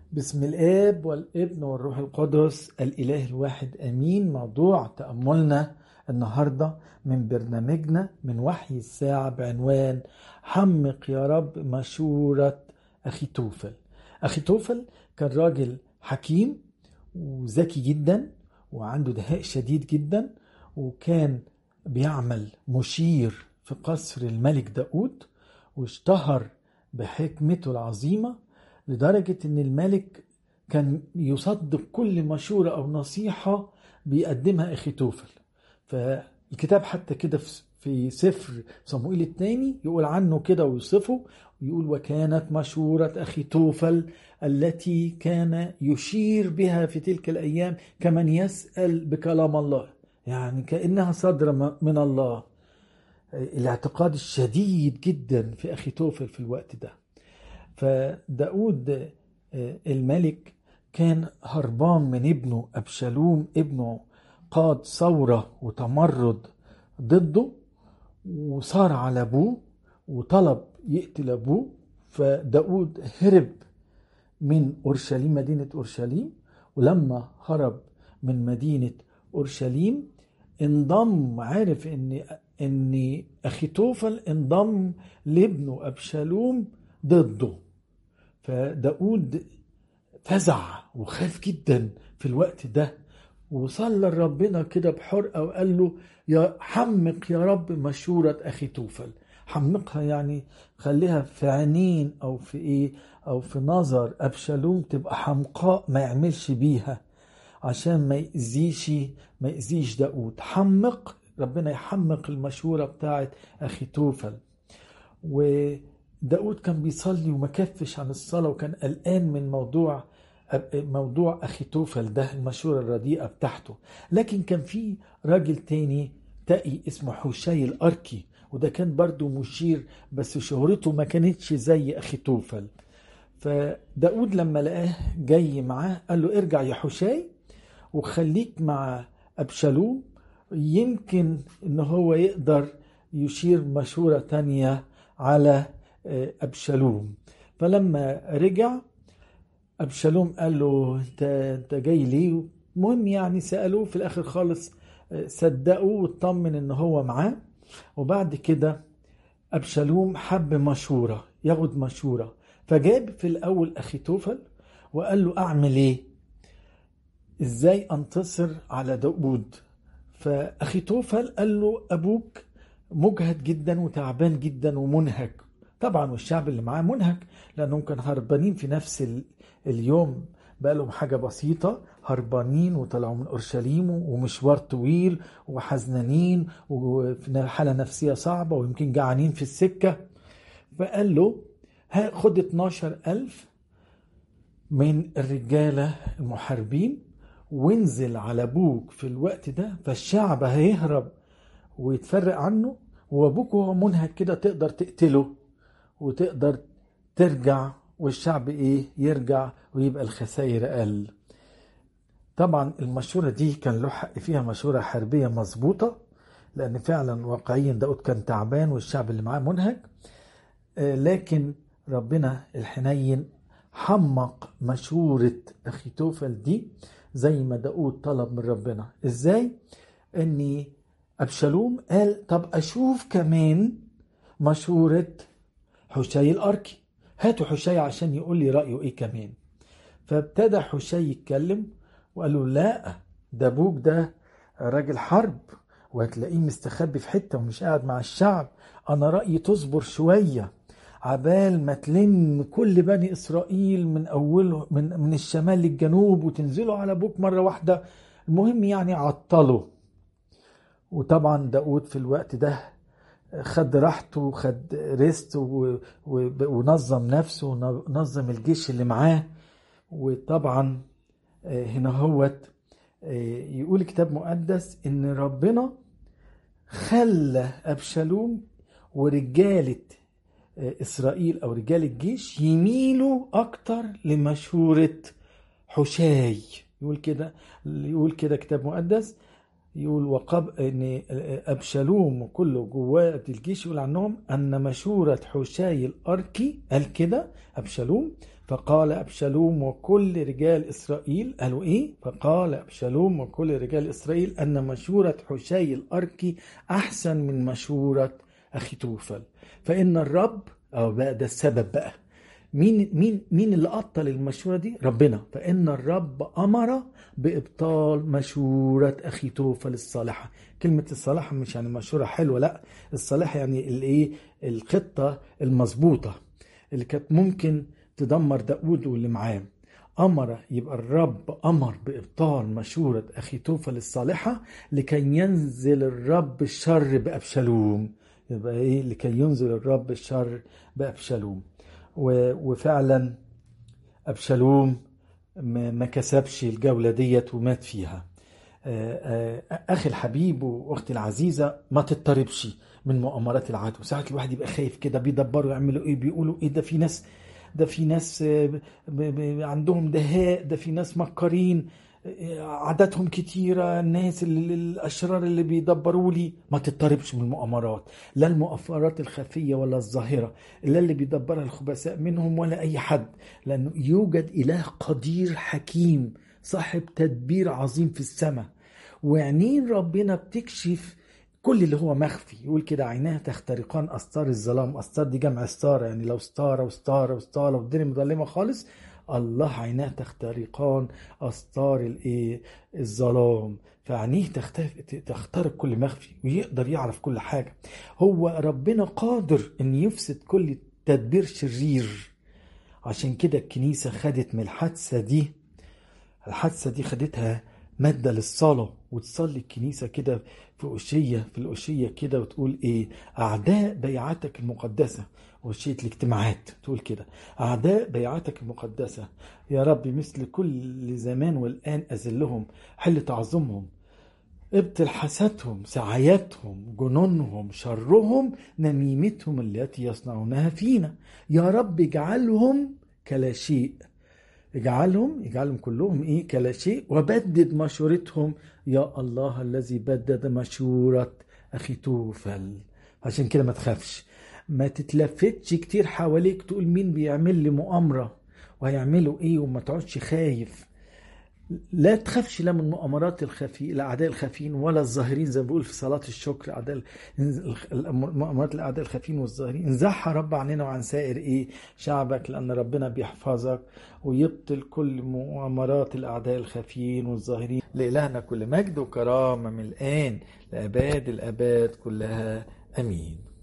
بسم الاب والابن والروح القدس الاله الواحد امين موضوع تاملنا النهارده من برنامجنا من وحي الساعه بعنوان حمق يا رب مشوره اخي توفل اخي توفل كان راجل حكيم وذكي جدا وعنده دهاء شديد جدا وكان بيعمل مشير في قصر الملك داود واشتهر بحكمته العظيمه لدرجة ان الملك كان يصدق كل مشورة او نصيحة بيقدمها اخي توفل فالكتاب حتى كده في سفر صموئيل الثاني يقول عنه كده ويوصفه ويقول وكانت مشورة أخي توفل التي كان يشير بها في تلك الأيام كمن يسأل بكلام الله يعني كأنها صدر من الله الاعتقاد الشديد جدا في أخي توفل في الوقت ده فداود الملك كان هربان من ابنه أبشالوم ابنه قاد ثورة وتمرد ضده وصار على أبوه وطلب يقتل أبوه فداود هرب من أورشليم مدينة أورشليم ولما هرب من مدينة أورشليم انضم عارف ان ان اخيتوفل انضم لابنه ابشالوم ضده فداود فزع وخاف جدا في الوقت ده وصلى لربنا كده بحرقة وقال له يا حمق يا رب مشورة أخي توفل حمقها يعني خليها في عينين أو في إيه أو في نظر أبشالوم تبقى حمقاء ما يعملش بيها عشان ما يأذيش ما يأذيش داود حمق ربنا يحمق المشورة بتاعت أخي توفل و داود كان بيصلي وما كفش عن الصلاة وكان قلقان من موضوع موضوع أخي توفل ده المشورة الرديئة بتاعته لكن كان في راجل تاني تقي اسمه حوشي الأركي وده كان برضو مشير بس شهرته ما كانتش زي أخي توفل فداود لما لقاه جاي معاه قال له ارجع يا حوشي وخليك مع أبشالوم يمكن ان هو يقدر يشير مشورة تانية على أبشالوم فلما رجع أبشالوم قال له أنت, انت جاي ليه المهم يعني سألوه في الآخر خالص صدقوا واطمن إن هو معاه وبعد كده أبشالوم حب مشورة ياخد مشورة فجاب في الأول أخي توفل وقال له أعمل إيه إزاي أنتصر على داود فأخي توفل قال له أبوك مجهد جدا وتعبان جدا ومنهك طبعا والشعب اللي معاه منهك لانهم كانوا هربانين في نفس اليوم بقى لهم حاجة بسيطة هربانين وطلعوا من أورشليم ومشوار طويل وحزنانين وفي حالة نفسية صعبة ويمكن جعانين في السكة فقال له خد 12 ألف من الرجالة المحاربين وانزل على أبوك في الوقت ده فالشعب هيهرب ويتفرق عنه وأبوك وهو منهك كده تقدر تقتله وتقدر ترجع والشعب ايه يرجع ويبقى الخسائر اقل طبعا المشورة دي كان له حق فيها مشورة حربية مظبوطة لأن فعلا واقعيا داود كان تعبان والشعب اللي معاه منهك لكن ربنا الحنين حمق مشورة أخي توفل دي زي ما داود طلب من ربنا إزاي؟ أني أبشالوم قال طب أشوف كمان مشورة حشي الأركي هاتوا حشي عشان يقول لي رأيه إيه كمان فابتدى حشي يتكلم وقال له لا ده أبوك ده راجل حرب وهتلاقيه مستخبي في حتة ومش قاعد مع الشعب أنا رأيي تصبر شوية عبال ما تلم كل بني إسرائيل من أوله من, من الشمال للجنوب وتنزلوا على أبوك مرة واحدة المهم يعني عطله وطبعا داود في الوقت ده خد راحته وخد ريست ونظم نفسه ونظم الجيش اللي معاه وطبعا هنا هوت يقول كتاب مقدس ان ربنا خلى ابشالوم ورجاله اسرائيل او رجال الجيش يميلوا اكتر لمشوره حشاي يقول كده يقول كده كتاب مقدس يقول وقب ان ابشالوم وكله جواه الجيش يقول عنهم ان مشوره حشاي الاركي قال كده ابشالوم فقال أبشالوم وكل رجال إسرائيل قالوا إيه؟ فقال أبشالوم وكل رجال إسرائيل أن مشورة حشي الأركي أحسن من مشورة أخي توفل فإن الرب أو بقى ده السبب بقى مين مين مين اللي أبطل المشورة دي؟ ربنا فإن الرب أمر بإبطال مشورة أخي توفل الصالحة كلمة الصالحة مش يعني مشورة حلوة لا الصالحة يعني الإيه الخطة المظبوطة اللي كانت ممكن تدمر داود واللي معاه أمر يبقى الرب أمر بإبطال مشورة أخي توفل الصالحة لكي ينزل الرب الشر بأبشالوم يبقى إيه لكي ينزل الرب الشر بأبشالوم وفعلا أبشالوم ما كسبش الجولة ديت ومات فيها أخي الحبيب وأختي العزيزة ما تضطربش من مؤامرات العدو ساعات الواحد يبقى خايف كده بيدبروا يعملوا ايه بيقولوا ايه ده في ناس ده في ناس عندهم دهاء ده في ناس مكرين عددهم كتيرة الناس اللي الأشرار اللي بيدبروا لي ما تضطربش من المؤامرات لا المؤامرات الخفية ولا الظاهرة لا اللي بيدبرها الخبثاء منهم ولا أي حد لأنه يوجد إله قدير حكيم صاحب تدبير عظيم في السماء وعينين ربنا بتكشف كل اللي هو مخفي يقول كده عيناه تخترقان أستار الظلام أستار دي جمع ستارة يعني لو ستارة وستارة وستارة والدنيا مظلمة خالص الله عيناه تخترقان أستار الإيه الظلام فعينيه تخترق كل مخفي ويقدر يعرف كل حاجة هو ربنا قادر أن يفسد كل تدبير شرير عشان كده الكنيسة خدت من الحادثة دي الحادثة دي خدتها مادة للصلاة وتصلي الكنيسة كده في أشية في الأشية كده وتقول إيه أعداء بيعتك المقدسة وشية الاجتماعات تقول كده أعداء بيعتك المقدسة يا رب مثل كل زمان والآن أذلهم حل تعظمهم ابطل حسدهم سعاياتهم جنونهم شرهم نميمتهم التي يصنعونها فينا يا رب اجعلهم كلا شيء اجعلهم اجعلهم كلهم ايه كلا شيء وبدد مشورتهم يا الله الذي بدد مشورة اخي توفل عشان كده ما تخافش ما تتلفتش كتير حواليك تقول مين بيعمل لي مؤامرة وهيعملوا ايه وما تقعدش خايف لا تخافش لا من مؤامرات الخفي الاعداء الخفيين ولا الظاهرين زي ما بيقول في صلاه الشكر اعداء مؤامرات الاعداء الخفيين والظاهرين انزعها رب عننا وعن سائر ايه شعبك لان ربنا بيحفظك ويبطل كل مؤامرات الاعداء الخفيين والظاهرين لالهنا كل مجد وكرامه من الان لاباد الاباد كلها امين